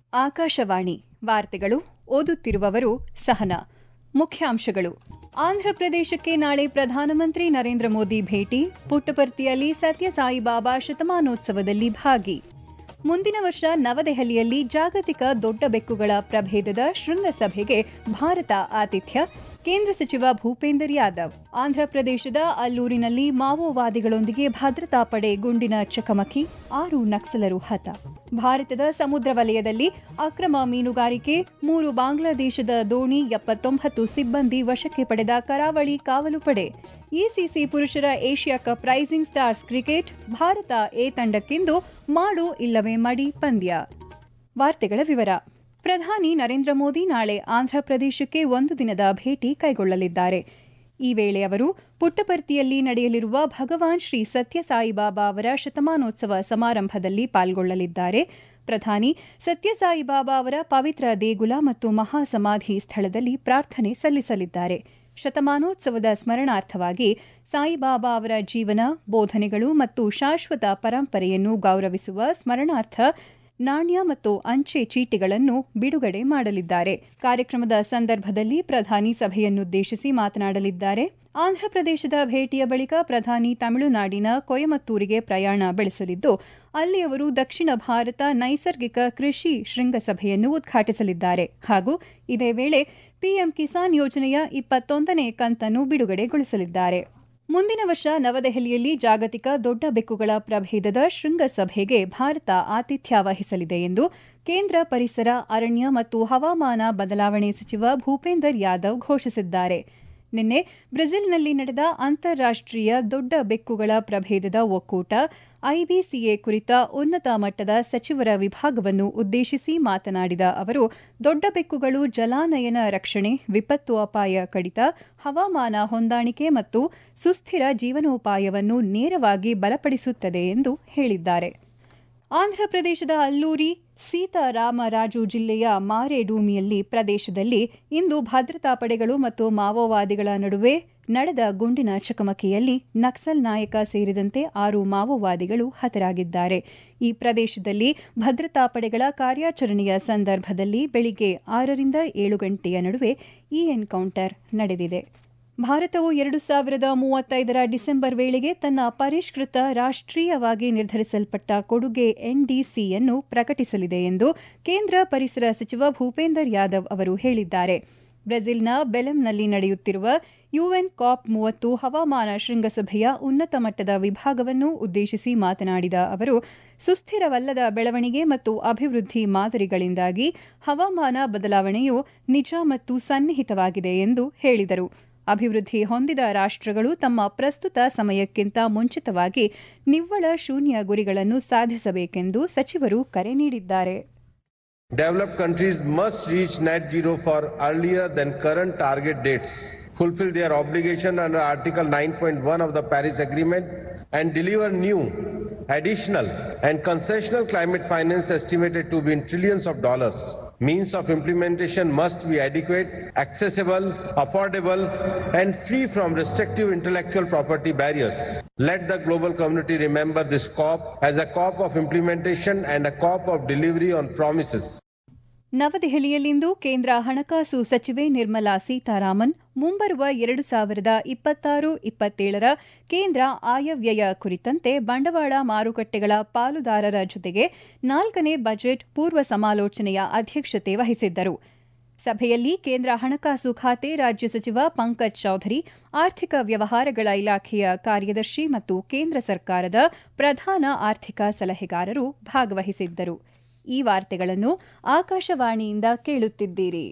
ಆಕಾಶವಾಣಿ ವಾರ್ತೆಗಳು ಓದುತ್ತಿರುವವರು ಸಹನಾ ಮುಖ್ಯಾಂಶಗಳು ಆಂಧ್ರಪ್ರದೇಶಕ್ಕೆ ನಾಳೆ ಪ್ರಧಾನಮಂತ್ರಿ ನರೇಂದ್ರ ಮೋದಿ ಭೇಟಿ ಪುಟ್ಟಪರ್ತಿಯಲ್ಲಿ ಸತ್ಯಸಾಯಿ ಬಾಬಾ ಶತಮಾನೋತ್ಸವದಲ್ಲಿ ಭಾಗಿ ಮುಂದಿನ ವರ್ಷ ನವದೆಹಲಿಯಲ್ಲಿ ಜಾಗತಿಕ ದೊಡ್ಡ ಬೆಕ್ಕುಗಳ ಪ್ರಭೇದದ ಶೃಂಗಸಭೆಗೆ ಭಾರತ ಆತಿಥ್ಯ ಕೇಂದ್ರ ಸಚಿವ ಭೂಪೇಂದರ್ ಯಾದವ್ ಆಂಧ್ರಪ್ರದೇಶದ ಅಲ್ಲೂರಿನಲ್ಲಿ ಮಾವೋವಾದಿಗಳೊಂದಿಗೆ ಭದ್ರತಾ ಪಡೆ ಗುಂಡಿನ ಚಕಮಕಿ ಆರು ನಕ್ಸಲರು ಹತ ಭಾರತದ ಸಮುದ್ರ ವಲಯದಲ್ಲಿ ಅಕ್ರಮ ಮೀನುಗಾರಿಕೆ ಮೂರು ಬಾಂಗ್ಲಾದೇಶದ ದೋಣಿ ಎಪ್ಪತ್ತೊಂಬತ್ತು ಸಿಬ್ಬಂದಿ ವಶಕ್ಕೆ ಪಡೆದ ಕರಾವಳಿ ಕಾವಲು ಪಡೆ ಇಸಿಸಿ ಪುರುಷರ Asia cup rising stars cricket Bharat A ತಂಡಕ್ಕಿಂದು ಮಾಡು ಇಲ್ಲವೇ ಮಡಿ ಪಂದ್ಯ ವಾರ್ತೆಗಳ ವಿವರ ಪ್ರಧಾನಿ ನರೇಂದ್ರ ಮೋದಿ ನಾಳೆ ಆಂಧ್ರಪ್ರದೇಶಕ್ಕೆ ಒಂದು ದಿನದ ಭೇಟಿ ಕೈಗೊಳ್ಳಲಿದ್ದಾರೆ ಈ ವೇಳೆ ಅವರು ಪುಟ್ಟಪರ್ತಿಯಲ್ಲಿ ನಡೆಯಲಿರುವ ಭಗವಾನ್ ಶ್ರೀ ಸತ್ಯಸಾಯಿಬಾಬಾ ಅವರ ಶತಮಾನೋತ್ಸವ ಸಮಾರಂಭದಲ್ಲಿ ಪಾಲ್ಗೊಳ್ಳಲಿದ್ದಾರೆ ಪ್ರಧಾನಿ ಸತ್ಯಸಾಯಿಬಾಬಾ ಅವರ ಪವಿತ್ರ ದೇಗುಲ ಮತ್ತು ಮಹಾಸಮಾಧಿ ಸ್ಥಳದಲ್ಲಿ ಪ್ರಾರ್ಥನೆ ಸಲ್ಲಿಸಲಿದ್ದಾರೆ ಶತಮಾನೋತ್ಸವದ ಸ್ಮರಣಾರ್ಥವಾಗಿ ಸಾಯಿಬಾಬಾ ಅವರ ಜೀವನ ಬೋಧನೆಗಳು ಮತ್ತು ಶಾಶ್ವತ ಪರಂಪರೆಯನ್ನು ಗೌರವಿಸುವ ಸ್ಮರಣಾರ್ಥ ನಾಣ್ಯ ಮತ್ತು ಅಂಚೆ ಚೀಟಿಗಳನ್ನು ಬಿಡುಗಡೆ ಮಾಡಲಿದ್ದಾರೆ ಕಾರ್ಯಕ್ರಮದ ಸಂದರ್ಭದಲ್ಲಿ ಪ್ರಧಾನಿ ಸಭೆಯನ್ನುದ್ದೇಶಿಸಿ ಮಾತನಾಡಲಿದ್ದಾರೆ ಆಂಧ್ರಪ್ರದೇಶದ ಭೇಟಿಯ ಬಳಿಕ ಪ್ರಧಾನಿ ತಮಿಳುನಾಡಿನ ಕೊಯಮತ್ತೂರಿಗೆ ಪ್ರಯಾಣ ಬೆಳೆಸಲಿದ್ದು ಅಲ್ಲಿ ಅವರು ದಕ್ಷಿಣ ಭಾರತ ನೈಸರ್ಗಿಕ ಕೃಷಿ ಶೃಂಗಸಭೆಯನ್ನು ಉದ್ಘಾಟಿಸಲಿದ್ದಾರೆ ಹಾಗೂ ಇದೇ ವೇಳೆ ಪಿಎಂ ಕಿಸಾನ್ ಯೋಜನೆಯ ಇಪ್ಪತ್ತೊಂದನೇ ಕಂತನ್ನು ಬಿಡುಗಡೆಗೊಳಿಸಲಿದ್ದಾರೆ ಮುಂದಿನ ವರ್ಷ ನವದೆಹಲಿಯಲ್ಲಿ ಜಾಗತಿಕ ದೊಡ್ಡ ಬೆಕ್ಕುಗಳ ಪ್ರಭೇದದ ಶೃಂಗಸಭೆಗೆ ಭಾರತ ಆತಿಥ್ಯ ವಹಿಸಲಿದೆ ಎಂದು ಕೇಂದ್ರ ಪರಿಸರ ಅರಣ್ಯ ಮತ್ತು ಹವಾಮಾನ ಬದಲಾವಣೆ ಸಚಿವ ಭೂಪೇಂದರ್ ಯಾದವ್ ಘೋಷಿಸಿದ್ದಾರೆ ನಿನ್ನೆ ಬ್ರೆಜಿಲ್ನಲ್ಲಿ ನಡೆದ ಅಂತಾರಾಷ್ಟೀಯ ದೊಡ್ಡ ಬೆಕ್ಕುಗಳ ಪ್ರಭೇದದ ಒಕ್ಕೂಟ ಐಬಿಸಿಎ ಕುರಿತ ಉನ್ನತ ಮಟ್ಟದ ಸಚಿವರ ವಿಭಾಗವನ್ನು ಉದ್ದೇಶಿಸಿ ಮಾತನಾಡಿದ ಅವರು ದೊಡ್ಡ ಬೆಕ್ಕುಗಳು ಜಲಾನಯನ ರಕ್ಷಣೆ ವಿಪತ್ತು ಅಪಾಯ ಕಡಿತ ಹವಾಮಾನ ಹೊಂದಾಣಿಕೆ ಮತ್ತು ಸುಸ್ಥಿರ ಜೀವನೋಪಾಯವನ್ನು ನೇರವಾಗಿ ಬಲಪಡಿಸುತ್ತದೆ ಎಂದು ಹೇಳಿದ್ದಾರೆ ಆಂಧ್ರಪ್ರದೇಶದ ಅಲ್ಲೂರಿ ಸೀತಾರಾಮರಾಜು ಜಿಲ್ಲೆಯ ಮಾರೇಡೂಮಿಯಲ್ಲಿ ಪ್ರದೇಶದಲ್ಲಿ ಇಂದು ಭದ್ರತಾ ಪಡೆಗಳು ಮತ್ತು ಮಾವೋವಾದಿಗಳ ನಡುವೆ ನಡೆದ ಗುಂಡಿನ ಚಕಮಕಿಯಲ್ಲಿ ನಕ್ಸಲ್ ನಾಯಕ ಸೇರಿದಂತೆ ಆರು ಮಾವೋವಾದಿಗಳು ಹತರಾಗಿದ್ದಾರೆ ಈ ಪ್ರದೇಶದಲ್ಲಿ ಭದ್ರತಾ ಪಡೆಗಳ ಕಾರ್ಯಾಚರಣೆಯ ಸಂದರ್ಭದಲ್ಲಿ ಬೆಳಿಗ್ಗೆ ಆರರಿಂದ ಏಳು ಗಂಟೆಯ ನಡುವೆ ಈ ಎನ್ಕೌಂಟರ್ ನಡೆದಿದೆ ಭಾರತವು ಎರಡು ಸಾವಿರದ ಮೂವತ್ತೈದರ ಡಿಸೆಂಬರ್ ವೇಳೆಗೆ ತನ್ನ ಪರಿಷ್ಕೃತ ರಾಷ್ಟ್ರೀಯವಾಗಿ ನಿರ್ಧರಿಸಲ್ಪಟ್ಟ ಕೊಡುಗೆ ಎನ್ಡಿಸಿಯನ್ನು ಪ್ರಕಟಿಸಲಿದೆ ಎಂದು ಕೇಂದ್ರ ಪರಿಸರ ಸಚಿವ ಭೂಪೇಂದರ್ ಯಾದವ್ ಅವರು ಹೇಳಿದ್ದಾರೆ ಬ್ರೆಜಿಲ್ನ ಬೆಲೆಂನಲ್ಲಿ ನಡೆಯುತ್ತಿರುವ ಯುಎನ್ ಕಾಪ್ ಮೂವತ್ತು ಹವಾಮಾನ ಶೃಂಗಸಭೆಯ ಉನ್ನತ ಮಟ್ಟದ ವಿಭಾಗವನ್ನು ಉದ್ದೇಶಿಸಿ ಮಾತನಾಡಿದ ಅವರು ಸುಸ್ಥಿರವಲ್ಲದ ಬೆಳವಣಿಗೆ ಮತ್ತು ಅಭಿವೃದ್ಧಿ ಮಾದರಿಗಳಿಂದಾಗಿ ಹವಾಮಾನ ಬದಲಾವಣೆಯು ನಿಜ ಮತ್ತು ಸನ್ನಿಹಿತವಾಗಿದೆ ಎಂದು ಹೇಳಿದರು ಅಭಿವೃದ್ಧಿ ಹೊಂದಿದ ರಾಷ್ಟ್ರಗಳು ತಮ್ಮ ಪ್ರಸ್ತುತ ಸಮಯಕ್ಕಿಂತ ಮುಂಚಿತವಾಗಿ ನಿವ್ವಳ ಶೂನ್ಯ ಗುರಿಗಳನ್ನು ಸಾಧಿಸಬೇಕೆಂದು ಸಚಿವರು ಕರೆ ನೀಡಿದ್ದಾರೆ Developed countries must reach net zero for earlier than current target dates, fulfill their obligation under Article 9.1 of the Paris Agreement, and deliver new, additional, and concessional climate finance estimated to be in trillions of dollars. Means of implementation must be adequate, accessible, affordable, and free from restrictive intellectual property barriers. Let the global community remember this COP as a COP of implementation and a COP of delivery on promises. ನವದೆಹಲಿಯಲ್ಲಿಂದು ಕೇಂದ್ರ ಹಣಕಾಸು ಸಚಿವೆ ನಿರ್ಮಲಾ ಸೀತಾರಾಮನ್ ಮುಂಬರುವ ಎರಡು ಸಾವಿರದ ಇಪ್ಪತ್ತಾರು ಇಪ್ಪತ್ತೇಳರ ಕೇಂದ್ರ ಆಯವ್ಯಯ ಕುರಿತಂತೆ ಬಂಡವಾಳ ಮಾರುಕಟ್ಟೆಗಳ ಪಾಲುದಾರರ ಜೊತೆಗೆ ನಾಲ್ಕನೇ ಬಜೆಟ್ ಪೂರ್ವ ಸಮಾಲೋಚನೆಯ ಅಧ್ಯಕ್ಷತೆ ವಹಿಸಿದ್ದರು ಸಭೆಯಲ್ಲಿ ಕೇಂದ್ರ ಹಣಕಾಸು ಖಾತೆ ರಾಜ್ಯ ಸಚಿವ ಪಂಕಜ್ ಚೌಧರಿ ಆರ್ಥಿಕ ವ್ಯವಹಾರಗಳ ಇಲಾಖೆಯ ಕಾರ್ಯದರ್ಶಿ ಮತ್ತು ಕೇಂದ್ರ ಸರ್ಕಾರದ ಪ್ರಧಾನ ಆರ್ಥಿಕ ಸಲಹೆಗಾರರು ಭಾಗವಹಿಸಿದ್ದರು ಈ ವಾರ್ತೆಗಳನ್ನು ಆಕಾಶವಾಣಿಯಿಂದ ಕೇಳುತ್ತಿದ್ದೀರಿ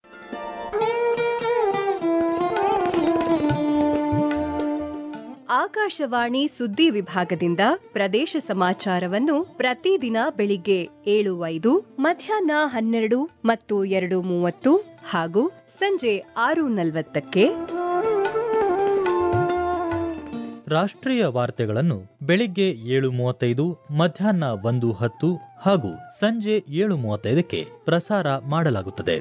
ಆಕಾಶವಾಣಿ ಸುದ್ದಿ ವಿಭಾಗದಿಂದ ಪ್ರದೇಶ ಸಮಾಚಾರವನ್ನು ಪ್ರತಿದಿನ ಬೆಳಿಗ್ಗೆ ಏಳು ಐದು ಮಧ್ಯಾಹ್ನ ಹನ್ನೆರಡು ಮತ್ತು ಎರಡು ಮೂವತ್ತು ಹಾಗೂ ಸಂಜೆ ಆರು ನಲವತ್ತಕ್ಕೆ ರಾಷ್ಟ್ರೀಯ ವಾರ್ತೆಗಳನ್ನು ಬೆಳಿಗ್ಗೆ ಏಳು ಮೂವತ್ತೈದು ಮಧ್ಯಾಹ್ನ ಒಂದು ಹತ್ತು ಹಾಗೂ ಸಂಜೆ ಏಳು ಮೂವತ್ತೈದಕ್ಕೆ ಪ್ರಸಾರ ಮಾಡಲಾಗುತ್ತದೆ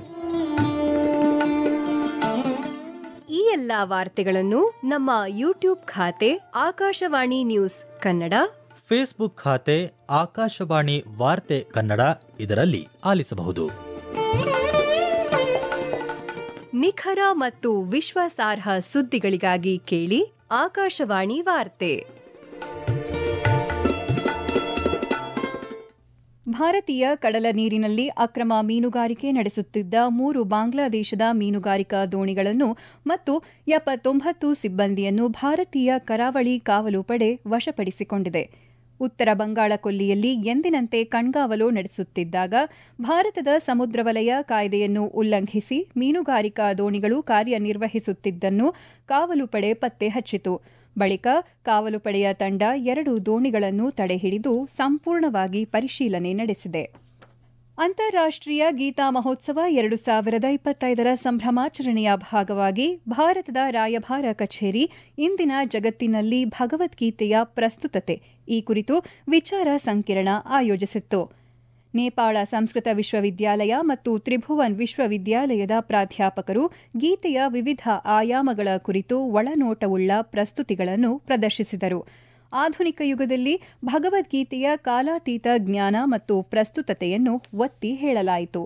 ಈ ಎಲ್ಲಾ ವಾರ್ತೆಗಳನ್ನು ನಮ್ಮ ಯೂಟ್ಯೂಬ್ ಖಾತೆ ಆಕಾಶವಾಣಿ ನ್ಯೂಸ್ ಕನ್ನಡ ಫೇಸ್ಬುಕ್ ಖಾತೆ ಆಕಾಶವಾಣಿ ವಾರ್ತೆ ಕನ್ನಡ ಇದರಲ್ಲಿ ಆಲಿಸಬಹುದು ನಿಖರ ಮತ್ತು ವಿಶ್ವಾಸಾರ್ಹ ಸುದ್ದಿಗಳಿಗಾಗಿ ಕೇಳಿ ಆಕಾಶವಾಣಿ ವಾರ್ತೆ ಭಾರತೀಯ ಕಡಲ ನೀರಿನಲ್ಲಿ ಅಕ್ರಮ ಮೀನುಗಾರಿಕೆ ನಡೆಸುತ್ತಿದ್ದ ಮೂರು ಬಾಂಗ್ಲಾದೇಶದ ಮೀನುಗಾರಿಕಾ ದೋಣಿಗಳನ್ನು ಮತ್ತು ಎಪ್ಪತ್ತೊಂಬತ್ತು ಸಿಬ್ಬಂದಿಯನ್ನು ಭಾರತೀಯ ಕರಾವಳಿ ಕಾವಲು ಪಡೆ ವಶಪಡಿಸಿಕೊಂಡಿದೆ ಉತ್ತರ ಬಂಗಾಳ ಕೊಲ್ಲಿಯಲ್ಲಿ ಎಂದಿನಂತೆ ಕಣ್ಗಾವಲು ನಡೆಸುತ್ತಿದ್ದಾಗ ಭಾರತದ ಸಮುದ್ರ ವಲಯ ಕಾಯ್ದೆಯನ್ನು ಉಲ್ಲಂಘಿಸಿ ಮೀನುಗಾರಿಕಾ ದೋಣಿಗಳು ಕಾರ್ಯನಿರ್ವಹಿಸುತ್ತಿದ್ದನ್ನು ಕಾವಲು ಪಡೆ ಪತ್ತೆ ಹಚ್ಚಿತು ಬಳಿಕ ಕಾವಲು ಪಡೆಯ ತಂಡ ಎರಡು ದೋಣಿಗಳನ್ನು ತಡೆಹಿಡಿದು ಸಂಪೂರ್ಣವಾಗಿ ಪರಿಶೀಲನೆ ನಡೆಸಿದೆ ಅಂತಾರಾಷ್ಟ್ರೀಯ ಗೀತಾ ಮಹೋತ್ಸವ ಎರಡು ಸಾವಿರದ ಇಪ್ಪತ್ತೈದರ ಸಂಭ್ರಮಾಚರಣೆಯ ಭಾಗವಾಗಿ ಭಾರತದ ರಾಯಭಾರ ಕಚೇರಿ ಇಂದಿನ ಜಗತ್ತಿನಲ್ಲಿ ಭಗವದ್ಗೀತೆಯ ಪ್ರಸ್ತುತತೆ ಈ ಕುರಿತು ವಿಚಾರ ಸಂಕಿರಣ ಆಯೋಜಿಸಿತ್ತು ನೇಪಾಳ ಸಂಸ್ಕೃತ ವಿಶ್ವವಿದ್ಯಾಲಯ ಮತ್ತು ತ್ರಿಭುವನ್ ವಿಶ್ವವಿದ್ಯಾಲಯದ ಪ್ರಾಧ್ಯಾಪಕರು ಗೀತೆಯ ವಿವಿಧ ಆಯಾಮಗಳ ಕುರಿತು ಒಳನೋಟವುಳ್ಳ ಪ್ರಸ್ತುತಿಗಳನ್ನು ಪ್ರದರ್ಶಿಸಿದರು ಆಧುನಿಕ ಯುಗದಲ್ಲಿ ಭಗವದ್ಗೀತೆಯ ಕಾಲಾತೀತ ಜ್ಞಾನ ಮತ್ತು ಪ್ರಸ್ತುತತೆಯನ್ನು ಒತ್ತಿ ಹೇಳಲಾಯಿತು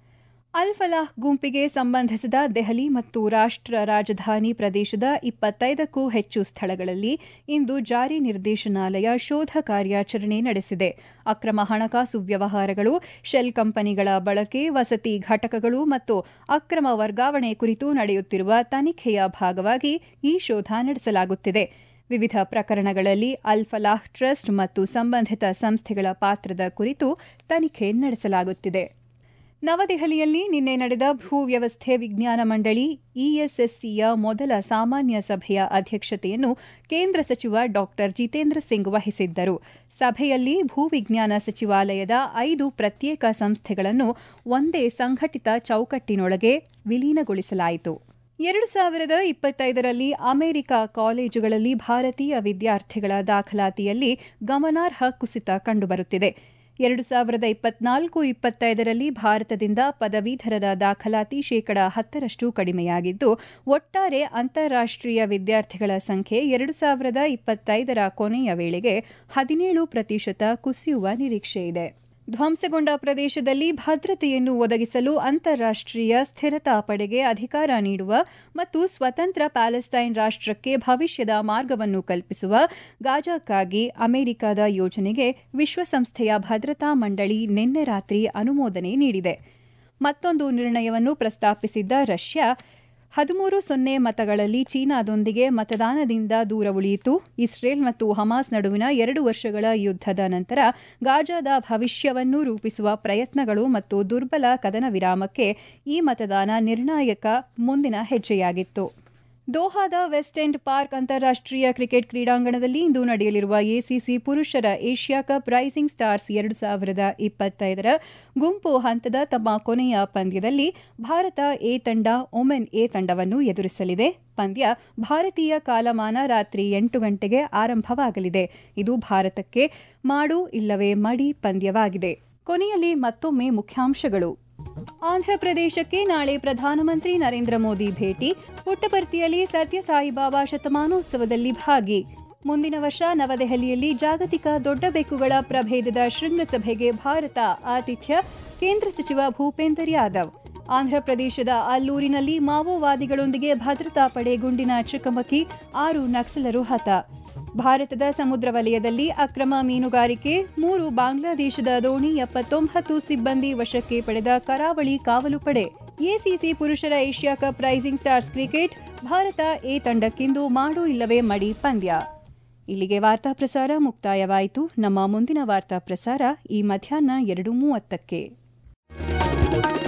ಅಲ್ ಫಲಾಹ್ ಗುಂಪಿಗೆ ಸಂಬಂಧಿಸಿದ ದೆಹಲಿ ಮತ್ತು ರಾಷ್ಟ್ರ ರಾಜಧಾನಿ ಪ್ರದೇಶದ ಇಪ್ಪತ್ತೈದಕ್ಕೂ ಹೆಚ್ಚು ಸ್ಥಳಗಳಲ್ಲಿ ಇಂದು ಜಾರಿ ನಿರ್ದೇಶನಾಲಯ ಶೋಧ ಕಾರ್ಯಾಚರಣೆ ನಡೆಸಿದೆ ಅಕ್ರಮ ಹಣಕಾಸು ವ್ಯವಹಾರಗಳು ಶೆಲ್ ಕಂಪನಿಗಳ ಬಳಕೆ ವಸತಿ ಘಟಕಗಳು ಮತ್ತು ಅಕ್ರಮ ವರ್ಗಾವಣೆ ಕುರಿತು ನಡೆಯುತ್ತಿರುವ ತನಿಖೆಯ ಭಾಗವಾಗಿ ಈ ಶೋಧ ನಡೆಸಲಾಗುತ್ತಿದೆ ವಿವಿಧ ಪ್ರಕರಣಗಳಲ್ಲಿ ಅಲ್ ಫಲಾಹ್ ಟ್ರಸ್ಟ್ ಮತ್ತು ಸಂಬಂಧಿತ ಸಂಸ್ಥೆಗಳ ಪಾತ್ರದ ಕುರಿತು ತನಿಖೆ ನಡೆಸಲಾಗುತ್ತಿದೆ ನವದೆಹಲಿಯಲ್ಲಿ ನಿನ್ನೆ ನಡೆದ ಭೂವ್ಯವಸ್ಥೆ ವಿಜ್ಞಾನ ಮಂಡಳಿ ಇಎಸ್ಎಸ್ಸಿಯ ಮೊದಲ ಸಾಮಾನ್ಯ ಸಭೆಯ ಅಧ್ಯಕ್ಷತೆಯನ್ನು ಕೇಂದ್ರ ಸಚಿವ ಡಾ ಜಿತೇಂದ್ರ ಸಿಂಗ್ ವಹಿಸಿದ್ದರು ಸಭೆಯಲ್ಲಿ ಭೂವಿಜ್ಞಾನ ಸಚಿವಾಲಯದ ಐದು ಪ್ರತ್ಯೇಕ ಸಂಸ್ಥೆಗಳನ್ನು ಒಂದೇ ಸಂಘಟಿತ ಚೌಕಟ್ಟಿನೊಳಗೆ ವಿಲೀನಗೊಳಿಸಲಾಯಿತು ಎರಡು ಸಾವಿರದ ಇಪ್ಪತ್ತೈದರಲ್ಲಿ ಅಮೆರಿಕ ಕಾಲೇಜುಗಳಲ್ಲಿ ಭಾರತೀಯ ವಿದ್ಯಾರ್ಥಿಗಳ ದಾಖಲಾತಿಯಲ್ಲಿ ಗಮನಾರ್ಹ ಕುಸಿತ ಕಂಡುಬರುತ್ತಿದೆ ಎರಡು ಸಾವಿರದ ಇಪ್ಪತ್ನಾಲ್ಕು ಇಪ್ಪತ್ತೈದರಲ್ಲಿ ಭಾರತದಿಂದ ಪದವೀಧರರ ದಾಖಲಾತಿ ಶೇಕಡ ಹತ್ತರಷ್ಟು ಕಡಿಮೆಯಾಗಿದ್ದು ಒಟ್ಟಾರೆ ಅಂತಾರಾಷ್ಟ್ರೀಯ ವಿದ್ಯಾರ್ಥಿಗಳ ಸಂಖ್ಯೆ ಎರಡು ಸಾವಿರದ ಇಪ್ಪತ್ತೈದರ ಕೊನೆಯ ವೇಳೆಗೆ ಹದಿನೇಳು ಪ್ರತಿಶತ ಕುಸಿಯುವ ನಿರೀಕ್ಷೆಯಿದೆ ಧ್ವಂಸಗೊಂಡ ಪ್ರದೇಶದಲ್ಲಿ ಭದ್ರತೆಯನ್ನು ಒದಗಿಸಲು ಅಂತಾರಾಷ್ಟ್ರೀಯ ಸ್ಥಿರತಾ ಪಡೆಗೆ ಅಧಿಕಾರ ನೀಡುವ ಮತ್ತು ಸ್ವತಂತ್ರ ಪ್ಯಾಲೆಸ್ಟೈನ್ ರಾಷ್ಟ್ರಕ್ಕೆ ಭವಿಷ್ಯದ ಮಾರ್ಗವನ್ನು ಕಲ್ಪಿಸುವ ಗಾಜಾಕ್ಕಾಗಿ ಅಮೆರಿಕದ ಯೋಜನೆಗೆ ವಿಶ್ವಸಂಸ್ಥೆಯ ಭದ್ರತಾ ಮಂಡಳಿ ನಿನ್ನೆ ರಾತ್ರಿ ಅನುಮೋದನೆ ನೀಡಿದೆ ಮತ್ತೊಂದು ನಿರ್ಣಯವನ್ನು ಪ್ರಸ್ತಾಪಿಸಿದ್ದ ರಷ್ಯಾ ಹದಿಮೂರು ಸೊನ್ನೆ ಮತಗಳಲ್ಲಿ ಚೀನಾದೊಂದಿಗೆ ಮತದಾನದಿಂದ ದೂರ ಉಳಿಯಿತು ಇಸ್ರೇಲ್ ಮತ್ತು ಹಮಾಸ್ ನಡುವಿನ ಎರಡು ವರ್ಷಗಳ ಯುದ್ದದ ನಂತರ ಗಾಜಾದ ಭವಿಷ್ಯವನ್ನು ರೂಪಿಸುವ ಪ್ರಯತ್ನಗಳು ಮತ್ತು ದುರ್ಬಲ ಕದನ ವಿರಾಮಕ್ಕೆ ಈ ಮತದಾನ ನಿರ್ಣಾಯಕ ಮುಂದಿನ ಹೆಜ್ಜೆಯಾಗಿತ್ತು ದೋಹಾದ ವೆಸ್ಟ್ ಎಂಡ್ ಪಾರ್ಕ್ ಅಂತಾರಾಷ್ಟ್ರೀಯ ಕ್ರಿಕೆಟ್ ಕ್ರೀಡಾಂಗಣದಲ್ಲಿ ಇಂದು ನಡೆಯಲಿರುವ ಎಸಿಸಿ ಪುರುಷರ ಏಷ್ಯಾ ಕಪ್ ರೈಸಿಂಗ್ ಸ್ಟಾರ್ಸ್ ಎರಡು ಸಾವಿರದ ಇಪ್ಪತ್ತೈದರ ಗುಂಪು ಹಂತದ ತಮ್ಮ ಕೊನೆಯ ಪಂದ್ಯದಲ್ಲಿ ಭಾರತ ಎ ತಂಡ ಒಮೆನ್ ಎ ತಂಡವನ್ನು ಎದುರಿಸಲಿದೆ ಪಂದ್ಯ ಭಾರತೀಯ ಕಾಲಮಾನ ರಾತ್ರಿ ಎಂಟು ಗಂಟೆಗೆ ಆರಂಭವಾಗಲಿದೆ ಇದು ಭಾರತಕ್ಕೆ ಮಾಡು ಇಲ್ಲವೇ ಮಡಿ ಪಂದ್ಯವಾಗಿದೆ ಕೊನೆಯಲ್ಲಿ ಮತ್ತೊಮ್ಮೆ ಮುಖ್ಯಾಂಶಗಳು ಆಂಧ್ರಪ್ರದೇಶಕ್ಕೆ ನಾಳೆ ಪ್ರಧಾನಮಂತ್ರಿ ನರೇಂದ್ರ ಮೋದಿ ಭೇಟಿ ಪುಟ್ಟಪರ್ತಿಯಲ್ಲಿ ಸತ್ಯ ಸಾಯಿಬಾಬಾ ಶತಮಾನೋತ್ಸವದಲ್ಲಿ ಭಾಗಿ ಮುಂದಿನ ವರ್ಷ ನವದೆಹಲಿಯಲ್ಲಿ ಜಾಗತಿಕ ದೊಡ್ಡ ಬೆಕ್ಕುಗಳ ಪ್ರಭೇದದ ಶೃಂಗಸಭೆಗೆ ಭಾರತ ಆತಿಥ್ಯ ಕೇಂದ್ರ ಸಚಿವ ಭೂಪೇಂದರ್ ಯಾದವ್ ಆಂಧ್ರಪ್ರದೇಶದ ಅಲ್ಲೂರಿನಲ್ಲಿ ಮಾವೋವಾದಿಗಳೊಂದಿಗೆ ಭದ್ರತಾ ಪಡೆ ಗುಂಡಿನ ಚಕಮಕಿ ಆರು ನಕ್ಸಲರು ಹತ ಭಾರತದ ಸಮುದ್ರ ವಲಯದಲ್ಲಿ ಅಕ್ರಮ ಮೀನುಗಾರಿಕೆ ಮೂರು ಬಾಂಗ್ಲಾದೇಶದ ದೋಣಿ ಎಪ್ಪತ್ತೊಂಬತ್ತು ಸಿಬ್ಬಂದಿ ವಶಕ್ಕೆ ಪಡೆದ ಕರಾವಳಿ ಕಾವಲು ಪಡೆ ಎಸಿಸಿ ಪುರುಷರ Asia cup rising stars cricket Bharat A ತಂಡಕ್ಕಿಂದು ಮಾಡು ಇಲ್ಲವೇ ಮಡಿ ಪಂದ್ಯ ಇಲ್ಲಿಗೆ ವಾರ್ತಾ ಪ್ರಸಾರ ಮುಕ್ತಾಯವಾಯಿತು ನಮ್ಮ ಮುಂದಿನ ವಾರ್ತಾ ಪ್ರಸಾರ ಈ ಮಧ್ಯಾಹ್ನ ಎರಡು ಮೂವತ್ತಕ್ಕೆ